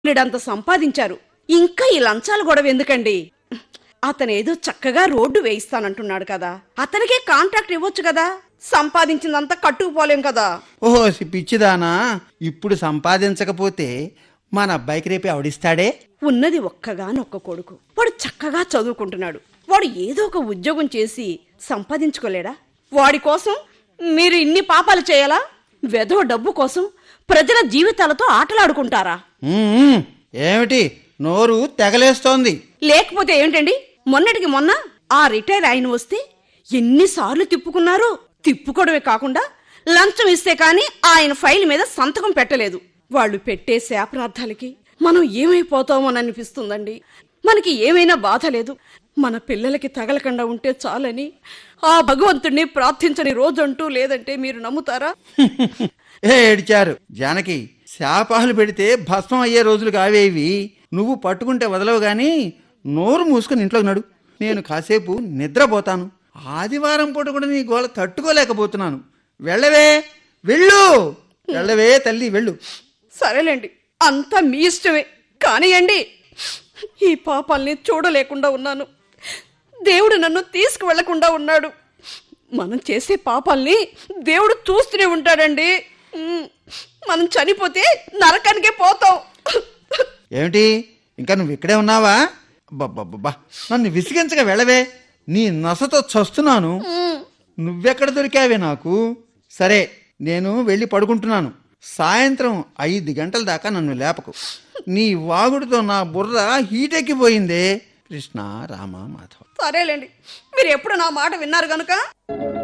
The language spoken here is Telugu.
వీడంత సంపాదించారు ఇంకా ఈ లంచాల గొడవ ఎందుకండి అతనేదో చక్కగా రోడ్డు వేయిస్తానంటున్నాడు కదా అతనికే కాంట్రాక్ట్ ఇవ్వచ్చు కదా సంపాదించిందంతా కట్టుకుపోలేం కదా ఓహో సి పిచ్చిదానా ఇప్పుడు సంపాదించకపోతే మన అబ్బాయికి రేపు ఎవడిస్తాడే ఉన్నది ఒక్కగానొక్క కొడుకు వాడు చక్కగా చదువుకుంటున్నాడు వాడు ఏదో ఒక ఉద్యోగం చేసి సంపాదించుకోలేడా వాడి కోసం మీరు ఇన్ని పాపాలు చేయాలా వెధవ డబ్బు కోసం ప్రజల జీవితాలతో ఆటలాడుకుంటారా ఉమ్మ్, ఏమిటి నోరు తెగలేస్తోంది లేకపోతే ఏమిటండి మొన్నటికి మొన్న ఆ రిటైర్ అయిన వస్తే ఎన్నిసార్లు తిప్పుకున్నారు తిప్పుకోవడమే కాకుండా లంచం ఇస్తే కాని ఆయన ఫైల్ మీద సంతకం పెట్టలేదు వాళ్ళు పెట్టే శాపనార్థాలకి మనం ఏమైపోతామోని అనిపిస్తుందండి మనకి ఏమైనా బాధ లేదు మన పిల్లలకి తగలకుండా ఉంటే చాలని ఆ భగవంతుణ్ణి ప్రార్థించని రోజంటూ లేదంటే మీరు నమ్ముతారా ఏ ఏడిచారు జానకి శాపాలు పెడితే భస్మం అయ్యే రోజులు కావేవి నువ్వు పట్టుకుంటే వదలవు గాని నోరు మూసుకుని ఇంట్లోకి నడు నేను కాసేపు నిద్రపోతాను ఆదివారం పూట కూడా నీ గోల తట్టుకోలేకపోతున్నాను వెళ్ళవే వెళ్ళు వెళ్ళవే తల్లి వెళ్ళు సరేలేండి అంతా మీ ఇష్టమే కానియండి ఈ పాపాల్ని చూడలేకుండా ఉన్నాను దేవుడు నన్ను తీసుకువెళ్లకుండా ఉన్నాడు మనం చేసే పాపాల్ని దేవుడు చూస్తూనే ఉంటాడండి ఉమ్, మనం చనిపోతే నరకానికే పోతాం ఏమిటి ఇంకా నువ్వు ఇక్కడే ఉన్నావా అబ్బబ్బబ్బా నన్ను విసిగించక వెళ్ళవే నీ నసతో చస్తున్నాను నువ్వెక్కడ దొరికావే నాకు సరే నేను వెళ్ళి పడుకుంటున్నాను సాయంత్రం ఐదు గంటల దాకా నన్ను లేపకు నీ వాగుడితో నా బుర్ర హీటెక్కిపోయిందే కృష్ణ రామ మాధవ సరేలేండి మీరు ఎప్పుడు నా మాట విన్నారు గనుక